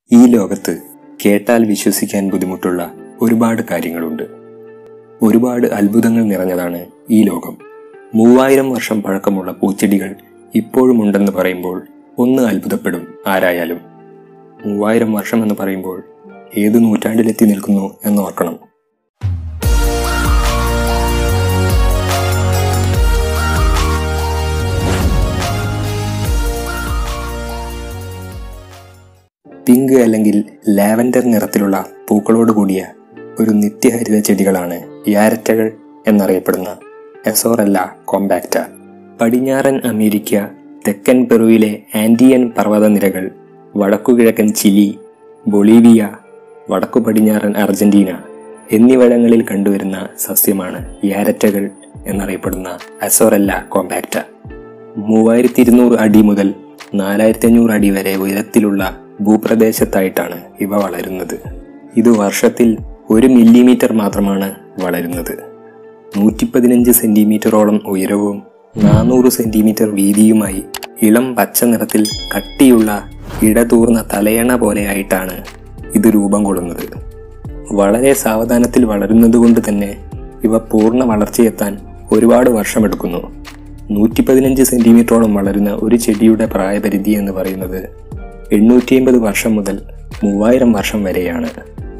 ഈ ലോകത്ത് കേട്ടാൽ വിശ്വസിക്കാൻ ബുദ്ധിമുട്ടുള്ള ഒരുപാട് കാര്യങ്ങളുണ്ട് ഒരുപാട് അത്ഭുതങ്ങൾ നിറഞ്ഞതാണ് ഈ ലോകം മൂവായിരം വർഷം പഴക്കമുള്ള പൂച്ചെടികൾ ഇപ്പോഴും ഉണ്ടെന്ന് പറയുമ്പോൾ ഒന്ന് അത്ഭുതപ്പെടും ആരായാലും മൂവായിരം വർഷം എന്ന് പറയുമ്പോൾ ഏത് നൂറ്റാണ്ടിലെത്തി നിൽക്കുന്നു എന്നോർക്കണം പിങ്ക് അല്ലെങ്കിൽ ലാവൻഡർ നിറത്തിലുള്ള പൂക്കളോട് കൂടിയ ഒരു നിത്യഹരിത ചെടികളാണ് യാരറ്റകൾ എന്നറിയപ്പെടുന്ന എസോറല്ല കോമ്പാക്റ്റ പടിഞ്ഞാറൻ അമേരിക്ക തെക്കൻ പെറുവിലെ ആൻഡിയൻ പർവ്വതനിരകൾ വടക്കുകിഴക്കൻ ചിലി ബൊളീവിയ വടക്കു പടിഞ്ഞാറൻ അർജന്റീന എന്നിവിടങ്ങളിൽ കണ്ടുവരുന്ന സസ്യമാണ് യാരറ്റകൾ എന്നറിയപ്പെടുന്ന അസോറല്ല കോമ്പാക്റ്റ മൂവായിരത്തി ഇരുന്നൂറ് അടി മുതൽ നാലായിരത്തി അഞ്ഞൂറ് അടി വരെ ഉയരത്തിലുള്ള ഭൂപ്രദേശത്തായിട്ടാണ് ഇവ വളരുന്നത് ഇത് വർഷത്തിൽ ഒരു മില്ലിമീറ്റർ മാത്രമാണ് വളരുന്നത് നൂറ്റി പതിനഞ്ച് സെന്റിമീറ്ററോളം ഉയരവും നാനൂറ് സെന്റിമീറ്റർ വീതിയുമായി ഇളം പച്ച നിറത്തിൽ കട്ടിയുള്ള ഇടതൂർന്ന തലയണ പോലെയായിട്ടാണ് ഇത് രൂപം കൊള്ളുന്നത് വളരെ സാവധാനത്തിൽ വളരുന്നതുകൊണ്ട് തന്നെ ഇവ പൂർണ്ണ വളർച്ചയെത്താൻ ഒരുപാട് വർഷമെടുക്കുന്നു നൂറ്റി പതിനഞ്ച് സെന്റിമീറ്ററോളം വളരുന്ന ഒരു ചെടിയുടെ പ്രായപരിധി എന്ന് പറയുന്നത് എണ്ണൂറ്റി അമ്പത് വർഷം മുതൽ മൂവായിരം വർഷം വരെയാണ്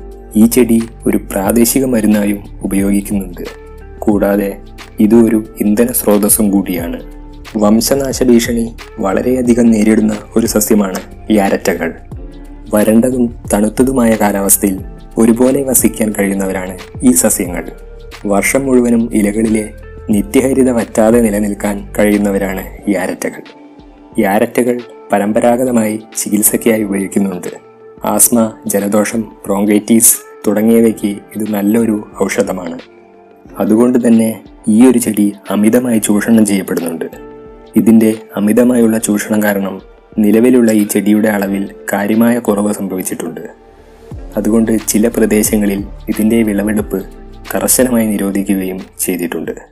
ഈ ചെടി ഒരു പ്രാദേശിക മരുന്നായും ഉപയോഗിക്കുന്നുണ്ട് കൂടാതെ ഇത് ഒരു ഇന്ധന സ്രോതസ്സും കൂടിയാണ് വംശനാശ ഭീഷണി വളരെയധികം നേരിടുന്ന ഒരു സസ്യമാണ് യാരറ്റകൾ വരണ്ടതും തണുത്തതുമായ കാലാവസ്ഥയിൽ ഒരുപോലെ വസിക്കാൻ കഴിയുന്നവരാണ് ഈ സസ്യങ്ങൾ വർഷം മുഴുവനും ഇലകളിലെ നിത്യഹരിത വറ്റാതെ നിലനിൽക്കാൻ കഴിയുന്നവരാണ് യാരറ്റകൾ യാരറ്റകൾ പരമ്പരാഗതമായി ചികിത്സയ്ക്കായി ഉപയോഗിക്കുന്നുണ്ട് ആസ്മ ജലദോഷം ബ്രോങ്കൈറ്റീസ് തുടങ്ങിയവയ്ക്ക് ഇത് നല്ലൊരു ഔഷധമാണ് അതുകൊണ്ട് തന്നെ ഈ ഒരു ചെടി അമിതമായി ചൂഷണം ചെയ്യപ്പെടുന്നുണ്ട് ഇതിൻ്റെ അമിതമായുള്ള ചൂഷണം കാരണം നിലവിലുള്ള ഈ ചെടിയുടെ അളവിൽ കാര്യമായ കുറവ് സംഭവിച്ചിട്ടുണ്ട് അതുകൊണ്ട് ചില പ്രദേശങ്ങളിൽ ഇതിൻ്റെ വിളവെടുപ്പ് കർശനമായി നിരോധിക്കുകയും ചെയ്തിട്ടുണ്ട്